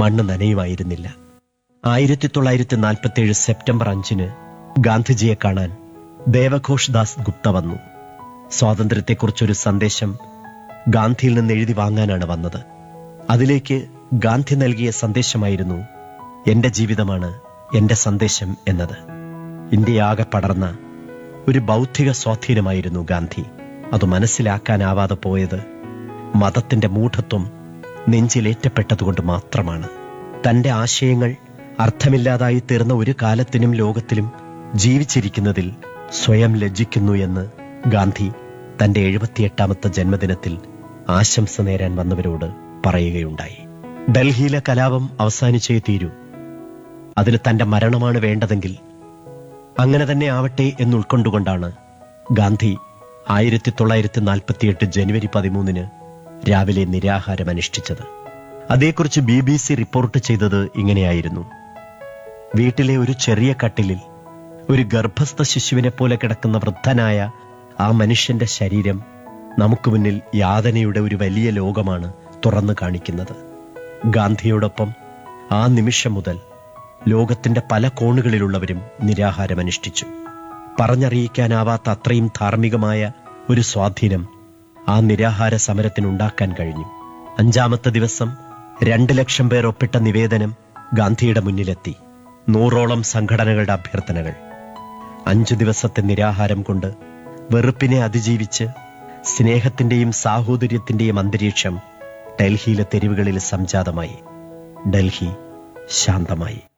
മണ്ണ് നനയുമായിരുന്നില്ല ആയിരത്തി തൊള്ളായിരത്തി നാൽപ്പത്തിയേഴ് സെപ്റ്റംബർ അഞ്ചിന് ഗാന്ധിജിയെ കാണാൻ ദേവഘോഷ് ദാസ് ഗുപ്ത വന്നു സ്വാതന്ത്ര്യത്തെക്കുറിച്ചൊരു സന്ദേശം ഗാന്ധിയിൽ നിന്ന് എഴുതി വാങ്ങാനാണ് വന്നത് അതിലേക്ക് ഗാന്ധി നൽകിയ സന്ദേശമായിരുന്നു എന്റെ ജീവിതമാണ് എന്റെ സന്ദേശം എന്നത് ഇന്ത്യയാകെ പടർന്ന ഒരു ബൗദ്ധിക സ്വാധീനമായിരുന്നു ഗാന്ധി അത് മനസ്സിലാക്കാനാവാതെ പോയത് മതത്തിന്റെ മൂഢത്വം നെഞ്ചിലേറ്റപ്പെട്ടതുകൊണ്ട് മാത്രമാണ് തന്റെ ആശയങ്ങൾ അർത്ഥമില്ലാതായി തീർന്ന ഒരു കാലത്തിനും ലോകത്തിലും ജീവിച്ചിരിക്കുന്നതിൽ സ്വയം ലജ്ജിക്കുന്നു എന്ന് ഗാന്ധി തന്റെ എഴുപത്തിയെട്ടാമത്തെ ജന്മദിനത്തിൽ ആശംസ നേരാൻ വന്നവരോട് പറയുകയുണ്ടായി ഡൽഹിയിലെ കലാപം അവസാനിച്ചേ തീരൂ അതിന് തന്റെ മരണമാണ് വേണ്ടതെങ്കിൽ അങ്ങനെ തന്നെ ആവട്ടെ എന്നുൾക്കൊണ്ടുകൊണ്ടാണ് ഗാന്ധി ആയിരത്തി തൊള്ളായിരത്തി നാൽപ്പത്തിയെട്ട് ജനുവരി പതിമൂന്നിന് രാവിലെ നിരാഹാരം അനുഷ്ഠിച്ചത് അതേക്കുറിച്ച് ബി ബി സി റിപ്പോർട്ട് ചെയ്തത് ഇങ്ങനെയായിരുന്നു വീട്ടിലെ ഒരു ചെറിയ കട്ടിലിൽ ഒരു ഗർഭസ്ഥ ശിശുവിനെ പോലെ കിടക്കുന്ന വൃദ്ധനായ ആ മനുഷ്യന്റെ ശരീരം നമുക്ക് മുന്നിൽ യാതനയുടെ ഒരു വലിയ ലോകമാണ് തുറന്നു കാണിക്കുന്നത് ഗാന്ധിയോടൊപ്പം ആ നിമിഷം മുതൽ ലോകത്തിന്റെ പല കോണുകളിലുള്ളവരും നിരാഹാരം അനുഷ്ഠിച്ചു പറഞ്ഞറിയിക്കാനാവാത്ത അത്രയും ധാർമ്മികമായ ഒരു സ്വാധീനം ആ നിരാഹാര സമരത്തിനുണ്ടാക്കാൻ കഴിഞ്ഞു അഞ്ചാമത്തെ ദിവസം രണ്ട് ലക്ഷം പേർ ഒപ്പിട്ട നിവേദനം ഗാന്ധിയുടെ മുന്നിലെത്തി നൂറോളം സംഘടനകളുടെ അഭ്യർത്ഥനകൾ അഞ്ചു ദിവസത്തെ നിരാഹാരം കൊണ്ട് വെറുപ്പിനെ അതിജീവിച്ച് സ്നേഹത്തിന്റെയും സാഹോദര്യത്തിന്റെയും അന്തരീക്ഷം ഡൽഹിയിലെ തെരുവുകളിൽ സംജാതമായി ഡൽഹി ശാന്തമായി